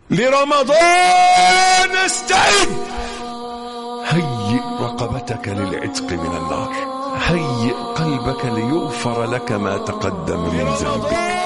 لرمضان استعد هيئ رقبتك للعتق من النار هيئ قلبك ليغفر لك ما تقدم من ذنبك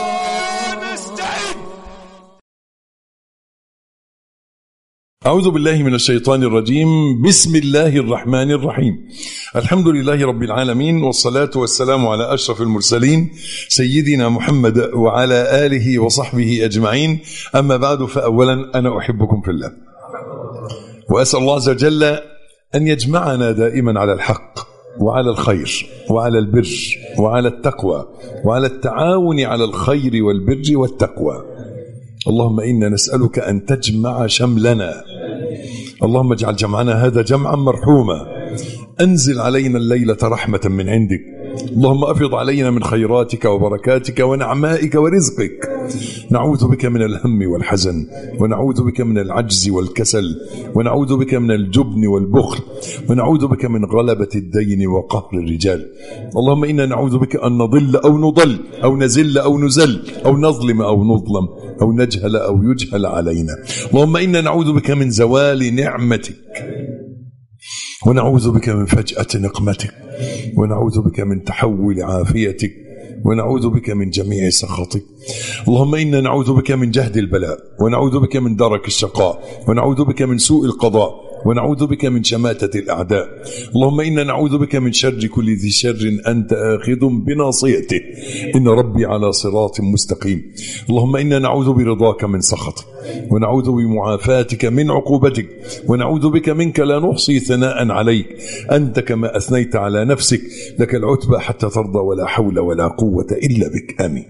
أعوذ بالله من الشيطان الرجيم بسم الله الرحمن الرحيم الحمد لله رب العالمين والصلاة والسلام على أشرف المرسلين سيدنا محمد وعلى آله وصحبه أجمعين أما بعد فأولا أنا أحبكم في الله وأسأل الله عز وجل أن يجمعنا دائما على الحق وعلى الخير وعلى البر وعلى التقوى وعلى التعاون على الخير والبر والتقوى اللهم إنا نسألك أن تجمع شملنا اللهم اجعل جمعنا هذا جمعا مرحوما أنزل علينا الليلة رحمة من عندك اللهم أفض علينا من خيراتك وبركاتك ونعمائك ورزقك نعوذ بك من الهم والحزن ونعوذ بك من العجز والكسل ونعوذ بك من الجبن والبخل ونعوذ بك من غلبة الدين وقهر الرجال اللهم إنا نعوذ بك أن نضل أو نضل أو نزل أو نزل أو نظلم أو نظلم أو نجهل أو يجهل علينا اللهم إنا نعوذ بك من زوال نعمتك ونعوذ بك من فجأة نقمتك ونعوذ بك من تحول عافيتك ونعوذ بك من جميع سخطك اللهم إنا نعوذ بك من جهد البلاء ونعوذ بك من درك الشقاء ونعوذ بك من سوء القضاء ونعوذ بك من شماتة الأعداء اللهم إنا نعوذ بك من شر كل ذي شر أنت آخذ بناصيته إن ربي على صراط مستقيم اللهم إنا نعوذ برضاك من سخطك ونعوذ بمعافاتك من عقوبتك ونعوذ بك منك لا نحصي ثناء عليك أنت كما أثنيت على نفسك لك العتبى حتى ترضى ولا حول ولا قوة إلا بك آمين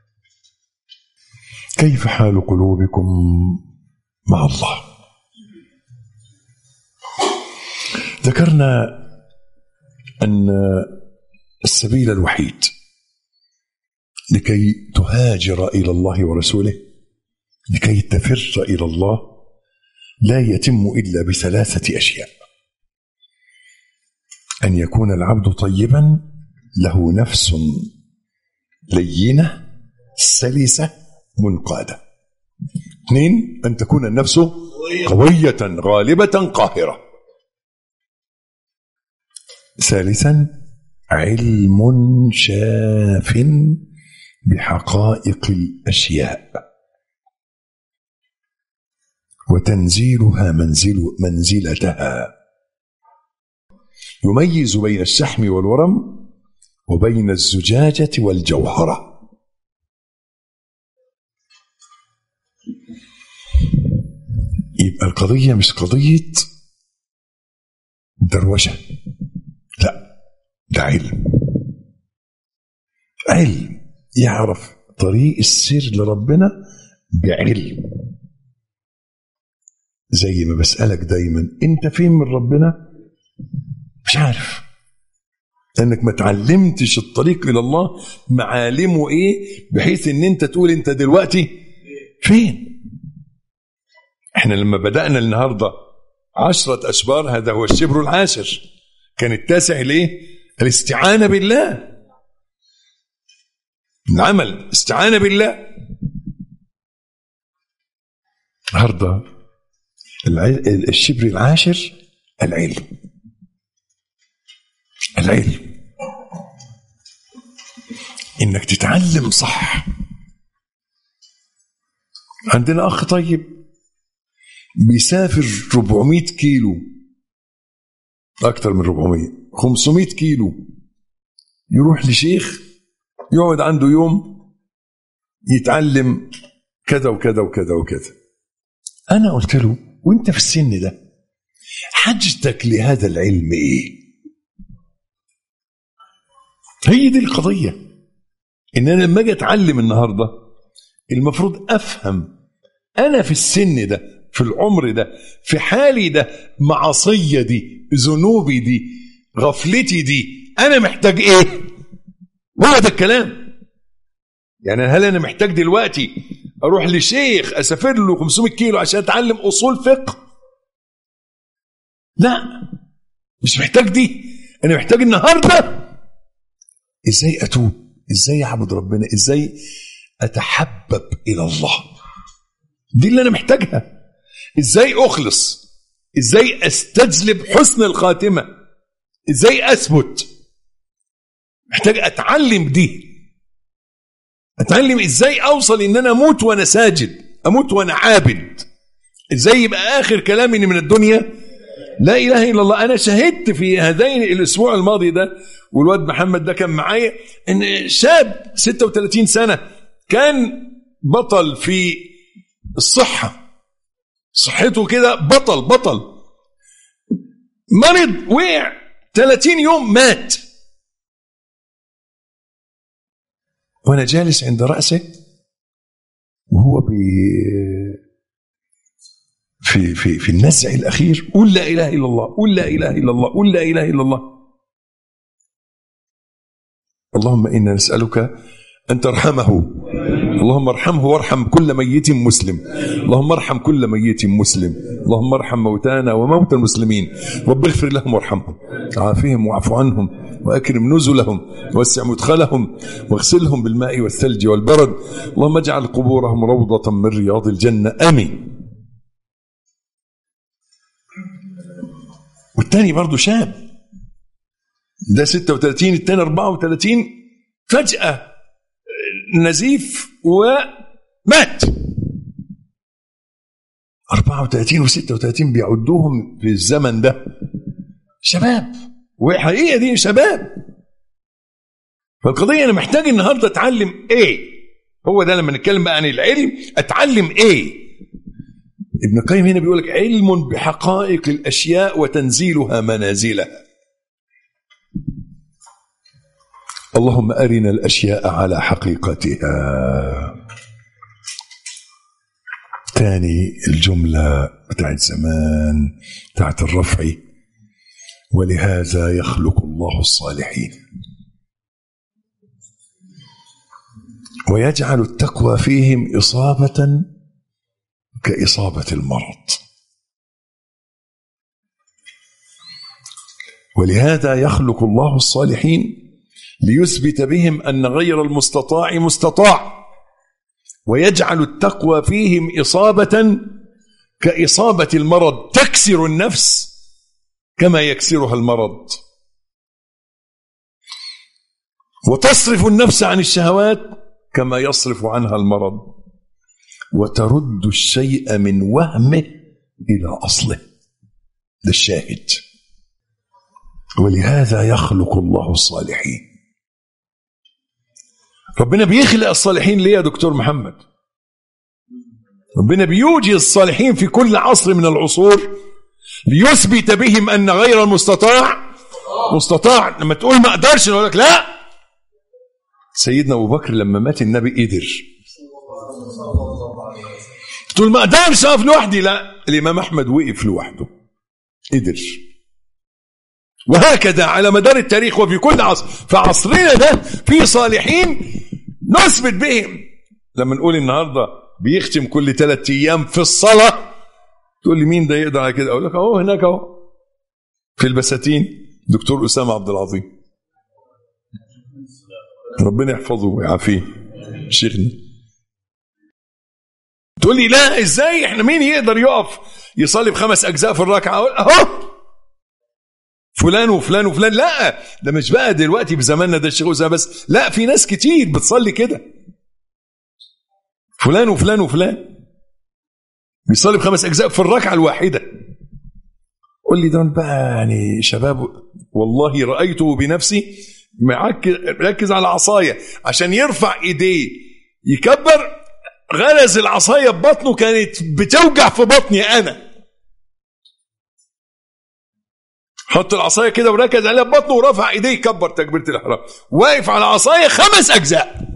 كيف حال قلوبكم مع الله ذكرنا أن السبيل الوحيد لكي تهاجر إلى الله ورسوله لكي تفر إلى الله لا يتم إلا بثلاثة أشياء أن يكون العبد طيبا له نفس لينة سلسة منقادة اثنين أن تكون النفس قوية غالبة قاهرة ثالثا علم شاف بحقائق الاشياء وتنزيلها منزل منزلتها يميز بين الشحم والورم وبين الزجاجه والجوهره يبقى القضيه مش قضيه دروشه لا ده علم علم يعرف طريق السير لربنا بعلم زي ما بسألك دايما انت فين من ربنا مش عارف لانك ما تعلمتش الطريق الى الله معالمه ايه بحيث ان انت تقول انت دلوقتي فين احنا لما بدأنا النهاردة عشرة أشبار هذا هو الشبر العاشر كان التاسع ليه الاستعانة بالله العمل استعانة بالله النهارده الشبر العاشر العلم العلم انك تتعلم صح عندنا اخ طيب بيسافر 400 كيلو أكثر من 400 500 كيلو يروح لشيخ يقعد عنده يوم يتعلم كذا وكذا وكذا وكذا أنا قلت له وأنت في السن ده حاجتك لهذا العلم إيه؟ هي دي القضية إن أنا لما أجي أتعلم النهاردة المفروض أفهم أنا في السن ده في العمر ده في حالي ده معصية دي ذنوبي دي غفلتي دي أنا محتاج إيه هو ده الكلام يعني هل أنا محتاج دلوقتي أروح لشيخ أسافر له 500 كيلو عشان أتعلم أصول فقه لا مش محتاج دي أنا محتاج النهاردة إزاي أتوب إزاي أعبد ربنا إزاي أتحبب إلى الله دي اللي انا محتاجها ازاي اخلص ازاي استجلب حسن الخاتمه ازاي اثبت محتاج اتعلم دي اتعلم ازاي اوصل ان انا اموت وانا ساجد اموت وانا عابد ازاي يبقى اخر كلامي من الدنيا لا اله الا الله انا شهدت في هذين الاسبوع الماضي ده والواد محمد ده كان معايا ان شاب 36 سنه كان بطل في الصحه صحته كده بطل بطل مرض وقع 30 يوم مات وانا جالس عند راسه وهو بي في في في النزع الاخير قل لا اله الا الله قل لا اله الا الله قل لا اله الا الله اللهم انا نسالك ان ترحمه اللهم ارحمه وارحم كل ميت مسلم اللهم ارحم كل ميت مسلم اللهم ارحم موتانا وموتى المسلمين رب اغفر لهم وارحمهم عافهم واعف عنهم واكرم نزلهم ووسع مدخلهم واغسلهم بالماء والثلج والبرد اللهم اجعل قبورهم روضه من رياض الجنه امين والتاني برضه شاب ده 36 التاني 34 فجأة نزيف ومات 34 و36 بيعدوهم في الزمن ده شباب وحقيقة دي شباب فالقضية أنا محتاج النهاردة أتعلم إيه هو ده لما نتكلم بقى عن العلم أتعلم إيه ابن القيم هنا بيقول لك علم بحقائق الاشياء وتنزيلها منازلها اللهم ارنا الاشياء على حقيقتها تاني الجمله بتاعت زمان بتاعت الرفع ولهذا يخلق الله الصالحين ويجعل التقوى فيهم اصابه كإصابة المرض ولهذا يخلق الله الصالحين ليثبت بهم أن غير المستطاع مستطاع ويجعل التقوى فيهم إصابة كإصابة المرض تكسر النفس كما يكسرها المرض وتصرف النفس عن الشهوات كما يصرف عنها المرض وترد الشيء من وهمه الى اصله ده الشاهد ولهذا يخلق الله الصالحين ربنا بيخلق الصالحين ليه يا دكتور محمد ربنا بيوجد الصالحين في كل عصر من العصور ليثبت بهم ان غير المستطاع مستطاع لما تقول ما اقدرش نقول لك لا سيدنا ابو بكر لما مات النبي قدر تقول ما اقدرش اقف لوحدي لا الامام احمد وقف لوحده قدر وهكذا على مدار التاريخ وفي كل عصر فعصرنا ده في صالحين نثبت بهم لما نقول النهارده بيختم كل ثلاث ايام في الصلاه تقول لي مين ده يقدر على كده اقول لك اهو هناك اهو في البساتين دكتور اسامه عبد العظيم ربنا يحفظه ويعافيه شيخنا تقول لي لا ازاي احنا مين يقدر يقف يصلي بخمس اجزاء في الركعه اقول اهو فلان وفلان وفلان لا ده مش بقى دلوقتي بزماننا ده الشيخ اسامه بس لا في ناس كتير بتصلي كده فلان وفلان وفلان بيصلي بخمس اجزاء في الركعه الواحده قول لي دول بقى يعني شباب والله رايته بنفسي مركز على عصايه عشان يرفع ايديه يكبر غرز العصايه ببطنه كانت بتوجع في بطني انا حط العصايه كده وركز عليها ببطنه ورفع ايديه يكبر تكبيره الاحرام واقف على عصايه خمس اجزاء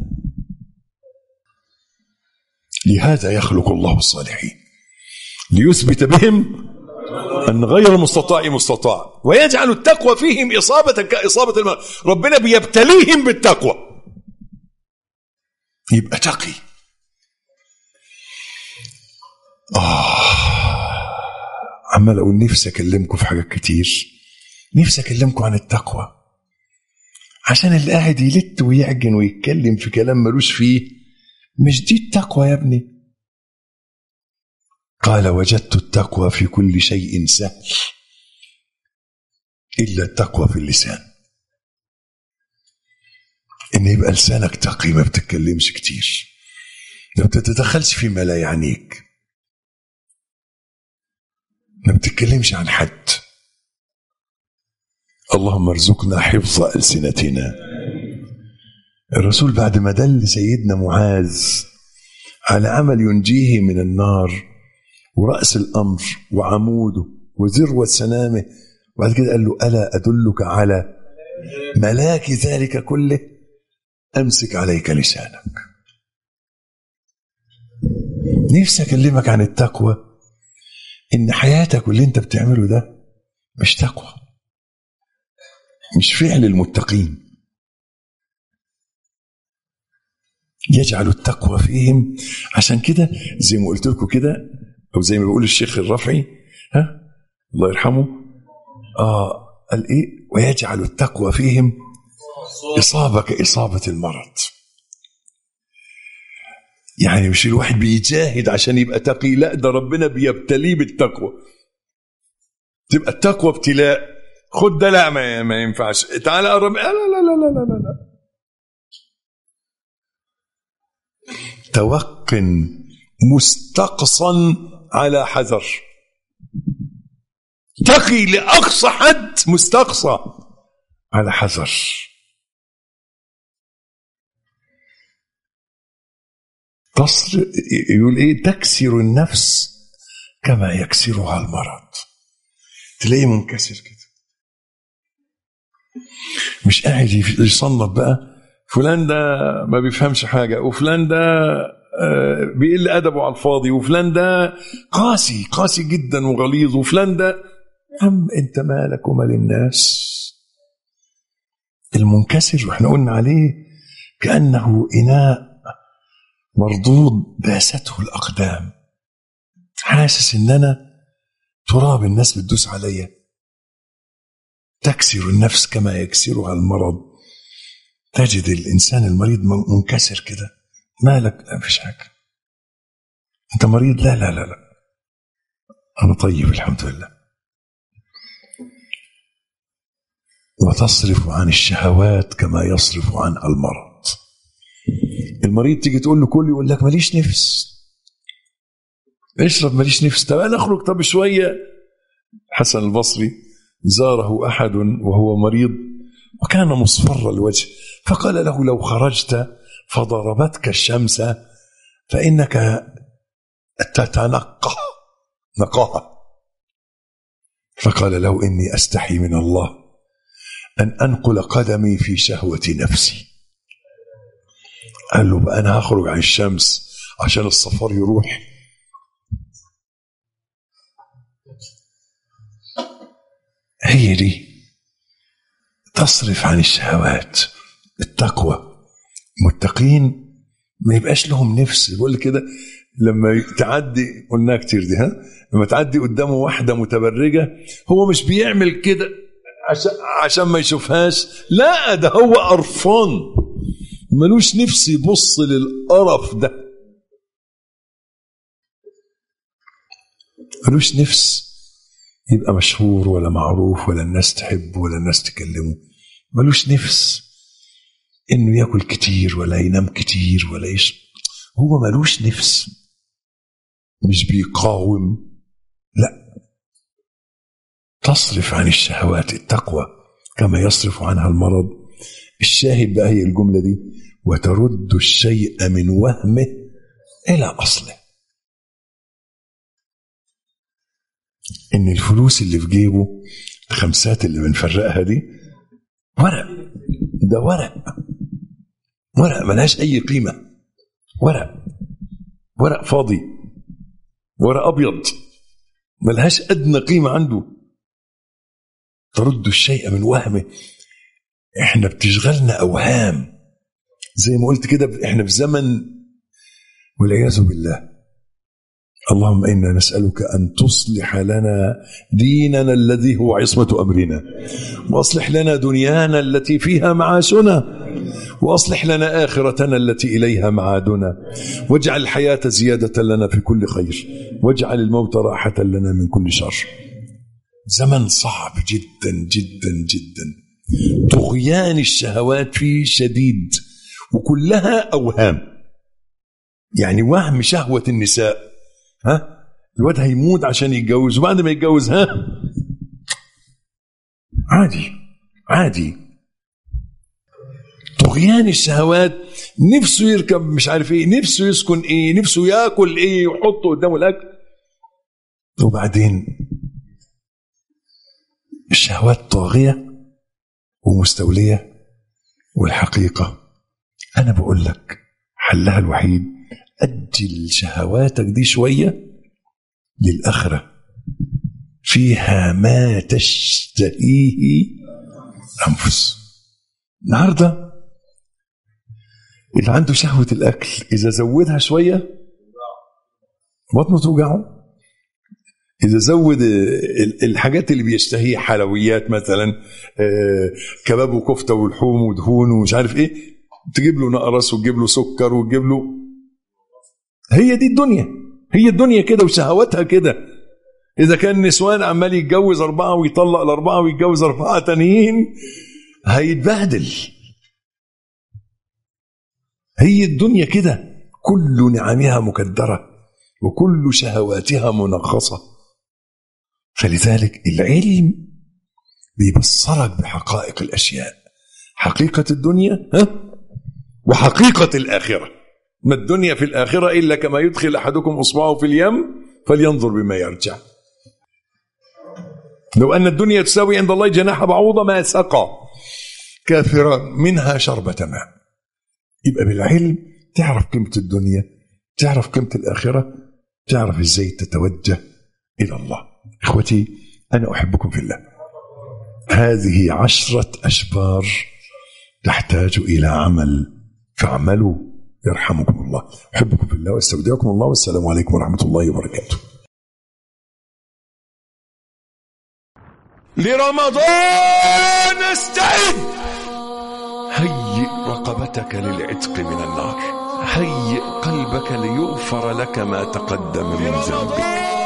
لهذا يخلق الله الصالحين ليثبت بهم أن غير المستطاع مستطاع ويجعل التقوى فيهم إصابة كإصابة المرء ربنا بيبتليهم بالتقوى يبقى تقي آه عمال أقول نفسي أكلمكم في حاجات كتير نفسي أكلمكم عن التقوى عشان اللي قاعد يلت ويعجن ويتكلم في كلام ملوش فيه مش دي التقوى يا ابني قال وجدت التقوى في كل شيء سهل إلا التقوى في اللسان إن يبقى لسانك تقي ما بتتكلمش كتير ما بتتدخلش فيما لا يعنيك ما بتتكلمش عن حد اللهم ارزقنا حفظ ألسنتنا الرسول بعد ما دل سيدنا معاذ على عمل ينجيه من النار ورأس الأمر وعموده وذروة سنامه وبعد كده قال له ألا أدلك على ملاك ذلك كله أمسك عليك لسانك نفسي أكلمك عن التقوى إن حياتك واللي أنت بتعمله ده مش تقوى مش فعل المتقين يجعل التقوى فيهم عشان كده زي ما قلت لكم كده او زي ما بيقول الشيخ الرفعي ها الله يرحمه اه قال ايه ويجعل التقوى فيهم اصابه كاصابه المرض يعني مش الواحد بيجاهد عشان يبقى تقي لا ده ربنا بيبتليه بالتقوى تبقى التقوى ابتلاء خد ده لا ما, ما ينفعش تعالى قرب لا لا لا لا لا لا, لا. توق مستقصا على حذر تقي لأقصى حد مستقصى على حذر تصر يقول ايه تكسر النفس كما يكسرها المرض تلاقيه منكسر كده مش قاعد يصنف بقى فلان ده ما بيفهمش حاجه وفلان ده بيقل ادبه على الفاضي وفلان ده قاسي قاسي جدا وغليظ وفلان ده أم انت مالك ومال الناس المنكسر واحنا قلنا عليه كانه اناء مردود داسته الاقدام حاسس ان انا تراب الناس بتدوس عليا تكسر النفس كما يكسرها المرض تجد الانسان المريض منكسر كده مالك لا مفيش حاجه انت مريض لا لا لا لا انا طيب الحمد لله وتصرف عن الشهوات كما يصرف عنها المرض المريض تيجي تقول له كل يقول لك ماليش نفس اشرب ماليش نفس طب انا اخرج طب شويه حسن البصري زاره احد وهو مريض وكان مصفر الوجه فقال له لو خرجت فضربتك الشمس فإنك تتنقى نقاها فقال له إني أستحي من الله أن أنقل قدمي في شهوة نفسي قال له بقى أنا هخرج عن الشمس عشان الصفار يروح هي دي تصرف عن الشهوات التقوى متقين ما يبقاش لهم نفس بقول كده لما تعدي قلناها كتير دي ها لما تعدي قدامه واحدة متبرجة هو مش بيعمل كده عشان عشان ما يشوفهاش لا ده هو قرفان ملوش نفس يبص للقرف ده ملوش نفس يبقى مشهور ولا معروف ولا الناس تحبه ولا الناس تكلمه ملوش نفس انه ياكل كتير ولا ينام كتير ولا يشرب هو ملوش نفس مش بيقاوم لا تصرف عن الشهوات التقوى كما يصرف عنها المرض الشاهد بقى هي الجملة دي وترد الشيء من وهمه إلى أصله إن الفلوس اللي في جيبه الخمسات اللي بنفرقها دي ورق ده ورق ورق ملهاش أي قيمة ورق ورق فاضي ورق أبيض ملهاش أدنى قيمة عنده ترد الشيء من وهمه احنا بتشغلنا أوهام زي ما قلت كده احنا في زمن والعياذ بالله اللهم انا نسالك ان تصلح لنا ديننا الذي هو عصمه امرنا واصلح لنا دنيانا التي فيها معاشنا وأصلح لنا آخرتنا التي إليها معادنا واجعل الحياة زيادة لنا في كل خير واجعل الموت راحة لنا من كل شر زمن صعب جدا جدا جدا طغيان الشهوات فيه شديد وكلها أوهام يعني وهم شهوة النساء ها الواد هيموت عشان يتجوز وبعد ما يتجوز ها عادي عادي طغيان الشهوات نفسه يركب مش عارف ايه نفسه يسكن ايه نفسه ياكل ايه يحطه قدامه الاكل وبعدين الشهوات طاغيه ومستوليه والحقيقه انا بقول لك حلها الوحيد اجل شهواتك دي شويه للاخره فيها ما تشتهيه انفس النهارده اللي عنده شهوه الاكل اذا زودها شويه بطنه توجعه اذا زود الحاجات اللي بيشتهيها حلويات مثلا كباب وكفته ولحوم ودهون ومش عارف ايه تجيب له نقرس وتجيب له سكر وتجيب له هي دي الدنيا هي الدنيا كده وشهواتها كده إذا كان نسوان عمال يتجوز أربعة ويطلق الأربعة ويتجوز أربعة تانيين هيتبهدل هي الدنيا كده كل نعمها مكدرة وكل شهواتها منغصة فلذلك العلم بيبصرك بحقائق الأشياء حقيقة الدنيا ها وحقيقة الآخرة ما الدنيا في الآخرة إلا كما يدخل أحدكم إصبعه في اليم فلينظر بما يرجع لو أن الدنيا تساوي عند الله جناح بعوضة ما سقى كافرا منها شربة ماء يبقى بالعلم تعرف قيمة الدنيا تعرف قيمة الآخرة تعرف إزاي تتوجه إلى الله إخوتي أنا أحبكم في الله هذه عشرة أشبار تحتاج إلى عمل فاعملوا يرحمكم الله أحبكم في الله واستودعكم الله والسلام عليكم ورحمة الله وبركاته لرمضان استعد هيئ رقبتك للعتق من النار هيئ قلبك ليغفر لك ما تقدم من ذنبك